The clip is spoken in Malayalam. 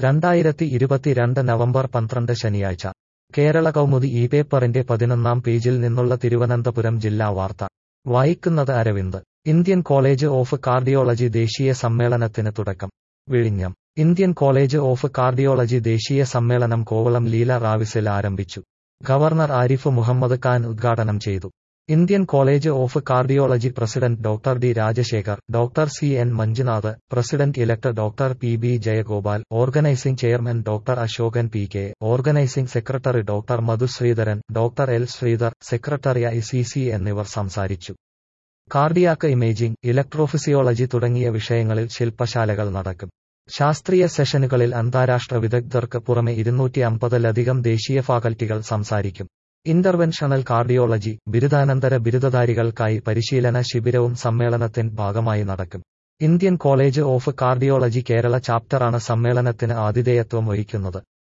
രണ്ടായിരത്തി ഇരുപത്തിരണ്ട് നവംബർ പന്ത്രണ്ട് ശനിയാഴ്ച കേരള കൗമുദി ഈ പേപ്പറിന്റെ പതിനൊന്നാം പേജിൽ നിന്നുള്ള തിരുവനന്തപുരം ജില്ലാ വാർത്ത വായിക്കുന്നത് Aravind Indian College of Cardiology ദേശീയ സമ്മേളനത്തിന് തുടക്കം വിഴിഞ്ഞം ഇന്ത്യൻ കോളേജ് ഓഫ് കാർഡിയോളജി ദേശീയ സമ്മേളനം കോവളം ലീല റാവിസിൽ ആരംഭിച്ചു ഗവർണർ ആരിഫ് മുഹമ്മദ് ഖാൻ ഉദ്ഘാടനം ചെയ്തു Indian College of Cardiology president doctor D Rajasekhar doctor C N Manjunath president elect doctor P B Jayagopal organising chairman doctor Asokan P K organising secretary doctor Madhu Sreedharan doctor L Sreedhar secretary I C C എന്നിവർ സംസാരിച്ചു കാർഡിയാക്ക് ഇമേജിംഗ് ഇലക്ട്രോഫിസിയോളജി തുടങ്ങിയ വിഷയങ്ങളിൽ ശില്പശാലകൾ നടക്കും ശാസ്ത്രീയ സെഷനുകളിൽ അന്താരാഷ്ട്ര വിദഗ്ധർക്ക് പുറമെ ഇരുന്നൂറ്റി അമ്പതിലധികം ദേശീയ ഫാക്കൽറ്റികൾ സംസാരിക്കും ഇന്റർവെൻഷണൽ കാർഡിയോളജി ബിരുദാനന്തര ബിരുദധാരികൾക്കായി പരിശീലന ശിബിരവും സമ്മേളനത്തിന്റെ ഭാഗമായി നടക്കും Indian College of Cardiology Kerala ചാപ്റ്ററാണ് സമ്മേളനത്തിന് ആതിഥേയത്വം വഹിക്കുന്നത്